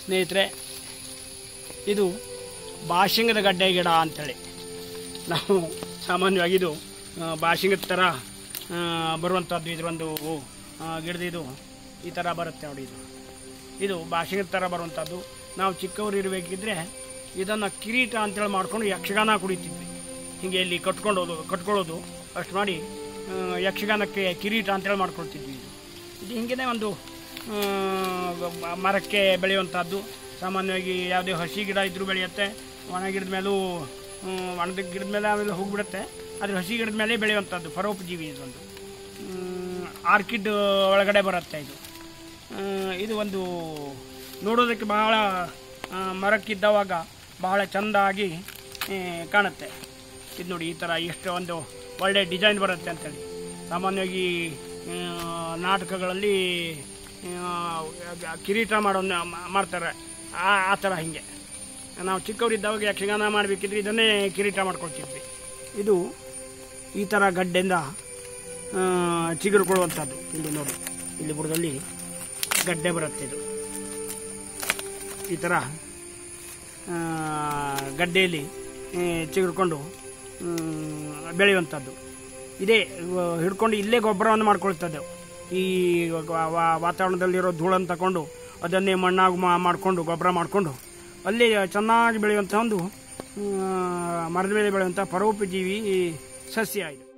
ಸ್ನೇಹಿತರೆ ಇದು ಬಾಶಿಂಗದ ಗಡ್ಡೆ ಗಿಡ ಅಂತೇಳಿ ನಾವು ಸಾಮಾನ್ಯವಾಗಿ ಇದು ಆ, ಬಾಶಿಂಗದ ಥರ ಆ, ಬರುವಂಥದ್ದು ಇದರೊಂದು ಆ, ಗಿಡದ ಇದು ಈ ಥರ ಬರುತ್ತೆ ನೋಡಿ ಇದು ಇದು ಬಾಶಿಂಗದ ಥರ ಬರುವಂಥದ್ದು ನಾವು ಚಿಕ್ಕವರು ಇರಬೇಕಿದ್ರೆ ಇದನ್ನು ಕಿರೀಟ ಅಂತೇಳಿ ಮಾಡ್ಕೊಂಡು ಯಕ್ಷಗಾನ ಕುಡಿತಿದ್ವಿ ಹೀಗೆ ಇಲ್ಲಿ ಕಟ್ಕೊಂಡೋದು ಕಟ್ಕೊಳ್ಳೋದು ಅಷ್ಟು ಮಾಡಿ ಆ, ಯಕ್ಷಗಾನಕ್ಕೆ ಕಿರೀಟ ಅಂತೇಳಿ ಮಾಡ್ಕೊಳ್ತಿದ್ವಿ ಇದು ಇದು ಹಿಂಗೆ ಒಂದು ಆ, ಮರಕ್ಕೆ ಬೆಳೆಯುವಂಥದ್ದು ಸಾಮಾನ್ಯವಾಗಿ ಯಾವುದೇ ಹಸಿ ಗಿಡ ಇದ್ರೂ ಬೆಳೆಯುತ್ತೆ ಒಣ ಗಿಡದ ಮೇಲೂ ಹ್ಮ್, ಒಣದ ಗಿಡದ ಮೇಲೆ ಆಮೇಲೆ ಹೋಗಿಬಿಡುತ್ತೆ ಆದರೆ ಹಸಿ ಗಿಡದ ಮೇಲೆ ಬೆಳೆಯುವಂಥದ್ದು ಪರೋಪಜೀವಿ ಇದೊಂದು ಹ್ಮ್, ಆರ್ಕಿಡ್ ಒಳಗಡೆ ಬರುತ್ತೆ ಇದು ಆ, ಇದು ಒಂದು ನೋಡೋದಕ್ಕೆ ಬಹಳ ಆ, ಮರಕ್ಕಿದ್ದವಾಗ ಬಹಳ ಚೆಂದಾಗಿ ಆ, ಕಾಣುತ್ತೆ ಇದು ನೋಡಿ ಈ ಥರ ಎಷ್ಟು ಒಂದು ಒಳ್ಳೆ ಡಿಸೈನ್ ಬರುತ್ತೆ ಅಂತೇಳಿ ಸಾಮಾನ್ಯವಾಗಿ ಆ, ನಾಟಕಗಳಲ್ಲಿ ಆ, ಕಿರೀಟ ಮಾಡೋ ಮಾಡ್ತಾರೆ ಆ ಆ ಥರ ಹಿಂಗೆ ನಾವು ಚಿಕ್ಕವರಿದ್ದವಾಗ ಯಕ್ಷಗಾನ ಮಾಡಬೇಕಿದ್ರೆ ಇದನ್ನೇ ಕಿರೀಟ ಮಾಡ್ಕೊಳ್ತಿದ್ವಿ ಇದು ಈ ಥರ ಗಡ್ಡೆಯಿಂದ ಆ, ಚಿಗುರುಕೊಳ್ಳುವಂಥದ್ದು ಇಲ್ಲಿ ನೋಡಿ ಇಲ್ಲಿ ಬುಡದಲ್ಲಿ ಗಡ್ಡೆ ಬರುತ್ತೆ ಇದು ಈ ಥರ ಆ, ಗಡ್ಡೆಯಲ್ಲಿ ಆ, ಚಿಗುರ್ಕೊಂಡು ಮ್, ಬೆಳೆಯುವಂಥದ್ದು ಇದೇ ಇವ- ಹಿಡ್ಕೊಂಡು ಇಲ್ಲೇ ಗೊಬ್ಬರವನ್ನು ಮಾಡ್ಕೊಳ್ತದೆ ಈ ವ- ವ- ವಾತಾವರಣದಲ್ಲಿರೋ ಧೂಳನ್ನು ತಗೊಂಡು ಅದನ್ನೇ ಮಣ್ಣಾಗಿ ಮಾ ಮಾಡಿಕೊಂಡು ಗೊಬ್ಬರ ಮಾಡಿಕೊಂಡು ಅಲ್ಲಿ ಚೆನ್ನಾಗಿ ಬೆಳೆಯುವಂಥ ಒಂದು ಆ, ಮರದ ಮೇಲೆ ಬೆಳೆಯುವಂಥ ಪರೋಪಜೀವಿ ಸಸ್ಯ ಇದು